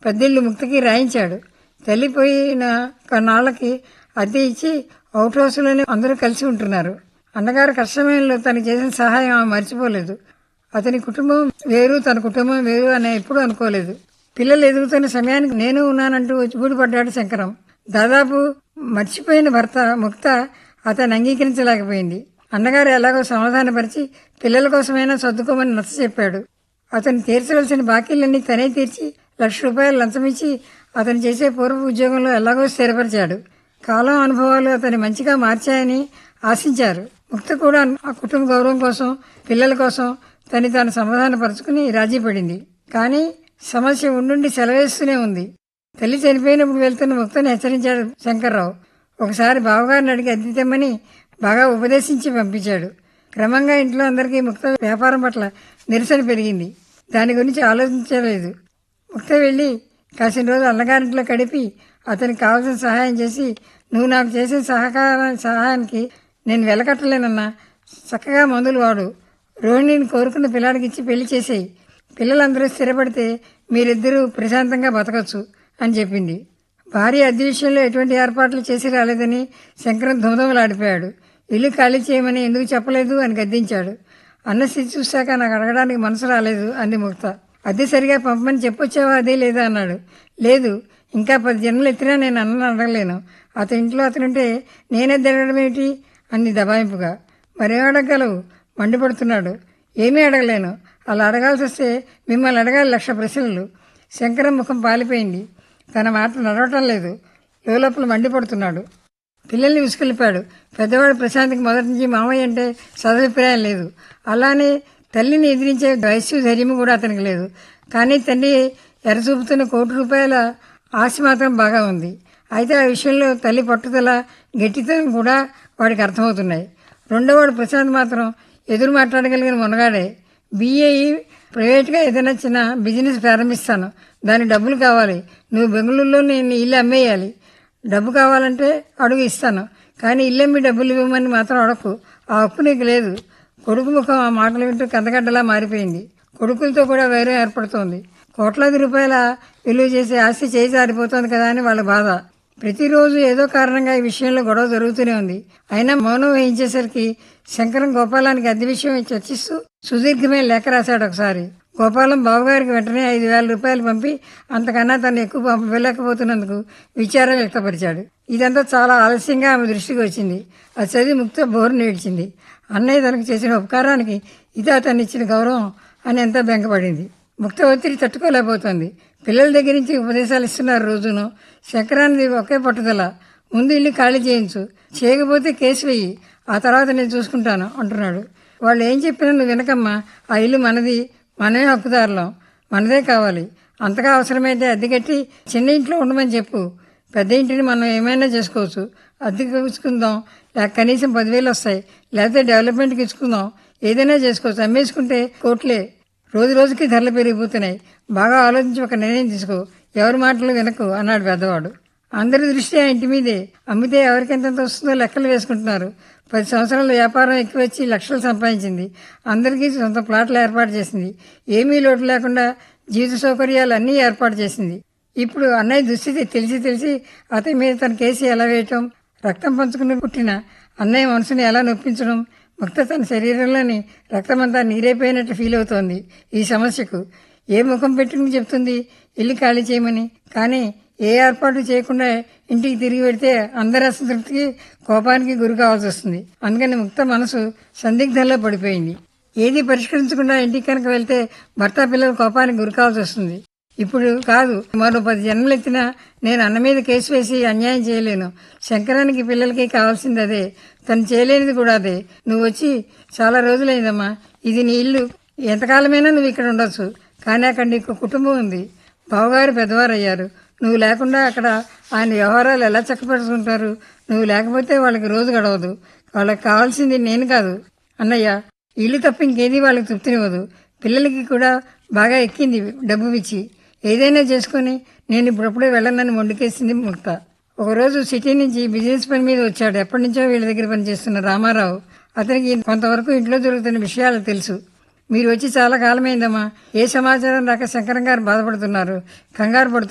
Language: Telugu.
పెద్దిళ్ళు ముక్తికి రాయించాడు తల్లిపోయిన కొన్నాళ్ళకి అద్దె ఇచ్చి అవుట్ హౌస్లోనే అందరూ కలిసి ఉంటున్నారు అన్నగారు కష్టమయంలో తనకు చేసిన సహాయం ఆమె మర్చిపోలేదు అతని కుటుంబం వేరు తన కుటుంబం వేరు అని ఎప్పుడూ అనుకోలేదు పిల్లలు ఎదుగుతున్న సమయానికి నేను ఉన్నానంటూ ఊడిపడ్డాడు శంకరం దాదాపు మర్చిపోయిన భర్త ముక్త అతన్ని అంగీకరించలేకపోయింది అన్నగారు ఎలాగో సమాధానపరిచి పిల్లల కోసమైనా సర్దుకోమని నచ్చ చెప్పాడు అతను తీర్చవలసిన బాకీలన్నీ తనే తీర్చి లక్ష రూపాయలు లంచమిచ్చి అతను చేసే పూర్వ ఉద్యోగంలో ఎలాగో స్థిరపరిచాడు కాలం అనుభవాలు అతన్ని మంచిగా మార్చాయని ఆశించారు ముక్త కూడా ఆ కుటుంబ గౌరవం కోసం పిల్లల కోసం తను తాను సమాధానపరుచుకుని రాజీ పడింది కానీ సమస్య ఉండుండి సెలవేస్తూనే ఉంది తల్లి చనిపోయినప్పుడు వెళ్తున్న ముక్తని హెచ్చరించాడు శంకర్రావు ఒకసారి బావగారిని అడిగి అద్దె తెమ్మని బాగా ఉపదేశించి పంపించాడు క్రమంగా ఇంట్లో అందరికీ ముక్త వ్యాపారం పట్ల నిరసన పెరిగింది దాని గురించి ఆలోచించలేదు ముక్త వెళ్ళి కాసిన రోజు అన్నగారింట్లో గడిపి అతనికి కావాల్సిన సహాయం చేసి నువ్వు నాకు చేసిన సహకార సహాయానికి నేను వెలకట్టలేనన్నా చక్కగా మందులు వాడు రోహిణిని కోరుకున్న పిల్లాడికి ఇచ్చి పెళ్లి చేసేయి పిల్లలందరూ స్థిరపడితే మీరిద్దరూ ప్రశాంతంగా బతకచ్చు అని చెప్పింది భార్య అద్దె విషయంలో ఎటువంటి ఏర్పాట్లు చేసి రాలేదని శంకరం ధుమధుమలాడిపోయాడు ఇల్లు ఖాళీ చేయమని ఎందుకు చెప్పలేదు అని గద్దించాడు అన్న స్థితి చూశాక నాకు అడగడానికి మనసు రాలేదు అంది ముక్త అద్దె సరిగా పంపమని చెప్పొచ్చావా అదే లేదా అన్నాడు లేదు ఇంకా పది జన్మలు ఎత్తినా నేను అన్నను అడగలేను అతని ఇంట్లో అతనుంటే నేనే తిరగడం ఏమిటి అంది దబాయింపుగా మరేం అడగలవు మండిపడుతున్నాడు ఏమీ అడగలేను అలా అడగాల్సి వస్తే మిమ్మల్ని అడగాలి లక్ష ప్రశ్నలు శంకరం ముఖం పాలిపోయింది తన మాట నడవటం లేదు లోపల మండిపడుతున్నాడు పిల్లల్ని విసుకెళ్ళిపాడు పెద్దవాడు ప్రశాంత్కి మొదటి నుంచి మామయ్య అంటే సదభిప్రాయం లేదు అలానే తల్లిని ఎదిరించే వయస్సు ధైర్యం కూడా అతనికి లేదు కానీ తండ్రి ఎరచూపుతున్న కోటి రూపాయల ఆశ మాత్రం బాగా ఉంది అయితే ఆ విషయంలో తల్లి పట్టుదల గట్టితనం కూడా వాడికి అర్థమవుతున్నాయి రెండోవాడు ప్రశాంత్ మాత్రం ఎదురు మాట్లాడగలిగిన మునగాడే బీఏఈ ప్రైవేట్గా ఏదైనా చిన్న బిజినెస్ ప్రారంభిస్తాను దాని డబ్బులు కావాలి నువ్వు బెంగళూరులో నేను ఇల్లు అమ్మేయాలి డబ్బు కావాలంటే అడుగు ఇస్తాను కానీ ఇల్లమ్మి డబ్బులు ఇవ్వమని మాత్రం అడకు ఆ అప్పు నీకు లేదు కొడుకు ముఖం ఆ మాటలు వింటూ కందగడ్డలా మారిపోయింది కొడుకులతో కూడా వైరం ఏర్పడుతోంది కోట్లాది రూపాయల విలువ చేసే ఆస్తి చేయి జారిపోతోంది కదా అని వాళ్ళ బాధ ప్రతిరోజు ఏదో కారణంగా ఈ విషయంలో గొడవ జరుగుతూనే ఉంది అయినా మౌనం వహించేసరికి శంకరం గోపాలానికి అద్దె విషయం చర్చిస్తూ సుదీర్ఘమైన లేఖ రాశాడు ఒకసారి గోపాలం బావగారికి వెంటనే ఐదు వేల రూపాయలు పంపి అంతకన్నా తను ఎక్కువ పంపలేకపోతున్నందుకు విచారం వ్యక్తపరిచాడు ఇదంతా చాలా ఆలస్యంగా ఆమె దృష్టికి వచ్చింది అది చదివి ముక్త బోరు నేడ్చింది అన్నయ్య తనకు చేసిన ఉపకారానికి ఇదే అతన్ని ఇచ్చిన గౌరవం అని ఎంతో బెంగపడింది ముక్త ఒత్తిడి తట్టుకోలేకపోతుంది పిల్లల దగ్గర నుంచి ఉపదేశాలు ఇస్తున్నారు రోజును శంకరానికి ఒకే పట్టుదల ముందు ఇల్లు ఖాళీ చేయించు చేయకపోతే కేసు వెయ్యి ఆ తర్వాత నేను చూసుకుంటాను అంటున్నాడు వాళ్ళు ఏం చెప్పినా నువ్వు వినకమ్మా ఆ ఇల్లు మనది మనమే హక్కుదారులం మనదే కావాలి అంతగా అవసరమైతే అద్దె కట్టి చిన్న ఇంట్లో ఉండమని చెప్పు పెద్ద ఇంటిని మనం ఏమైనా చేసుకోవచ్చు అద్దెకి ఇచ్చుకుందాం లేక కనీసం పదివేలు వస్తాయి లేకపోతే డెవలప్మెంట్కి ఇచ్చుకుందాం ఏదైనా చేసుకోవచ్చు అమ్మేసుకుంటే కోట్లే రోజు రోజుకి ధరలు పెరిగిపోతున్నాయి బాగా ఆలోచించి ఒక నిర్ణయం తీసుకో ఎవరి మాటలు వినకు అన్నాడు పెద్దవాడు అందరి దృష్టి ఆ ఇంటి మీదే అమ్మితే ఎవరికి ఎంతెంత వస్తుందో లెక్కలు వేసుకుంటున్నారు పది సంవత్సరాల వ్యాపారం ఎక్కువ వచ్చి లక్షలు సంపాదించింది అందరికీ సొంత ప్లాట్లు ఏర్పాటు చేసింది ఏమీ లోటు లేకుండా జీవిత సౌకర్యాలు అన్నీ ఏర్పాటు చేసింది ఇప్పుడు అన్నయ్య దుస్థితి తెలిసి తెలిసి అతని మీద తన కేసు ఎలా వేయటం రక్తం పంచుకుని పుట్టిన అన్నయ్య మనసుని ఎలా నొప్పించడం ముక్త తన శరీరంలోని రక్తమంతా నీరైపోయినట్టు ఫీల్ అవుతోంది ఈ సమస్యకు ఏ ముఖం పెట్టుకుని చెప్తుంది ఇల్లు ఖాళీ చేయమని కానీ ఏ ఏర్పాటు చేయకుండా ఇంటికి తిరిగి పెడితే అందరి అసంతృప్తికి కోపానికి గురి కావాల్సి వస్తుంది అందుకని ముక్త మనసు సందిగ్ధంలో పడిపోయింది ఏది పరిష్కరించకుండా ఇంటికి కనుక వెళ్తే భర్త పిల్లల కోపానికి గురి కావాల్సి వస్తుంది ఇప్పుడు కాదు మరో పది జన్మలు ఎత్తినా నేను అన్న మీద కేసు వేసి అన్యాయం చేయలేను శంకరానికి పిల్లలకి కావాల్సింది అదే తను చేయలేనిది కూడా అదే నువ్వు వచ్చి చాలా రోజులైందమ్మా ఇది నీ ఇల్లు ఎంతకాలమైనా నువ్వు ఇక్కడ ఉండొచ్చు కానీ అక్కడ నీకు కుటుంబం ఉంది బావగారు పెద్దవారు అయ్యారు నువ్వు లేకుండా అక్కడ ఆయన వ్యవహారాలు ఎలా చక్కపరుచుకుంటారు నువ్వు లేకపోతే వాళ్ళకి రోజు గడవదు వాళ్ళకి కావాల్సింది నేను కాదు అన్నయ్య ఇల్లు తప్ప ఇంకేది వాళ్ళకి తృప్తినివ్వదు పిల్లలకి కూడా బాగా ఎక్కింది డబ్బు ఇచ్చి ఏదైనా చేసుకుని నేను ఇప్పుడప్పుడే వెళ్ళనని మొండికేసింది ముక్త ఒకరోజు సిటీ నుంచి బిజినెస్ పని మీద వచ్చాడు ఎప్పటి నుంచో వీళ్ళ దగ్గర పనిచేస్తున్న రామారావు అతనికి కొంతవరకు ఇంట్లో జరుగుతున్న విషయాలు తెలుసు మీరు వచ్చి చాలా కాలమైందమ్మా ఏ సమాచారం రాక శంకరం గారు బాధపడుతున్నారు కంగారు పడుతున్నారు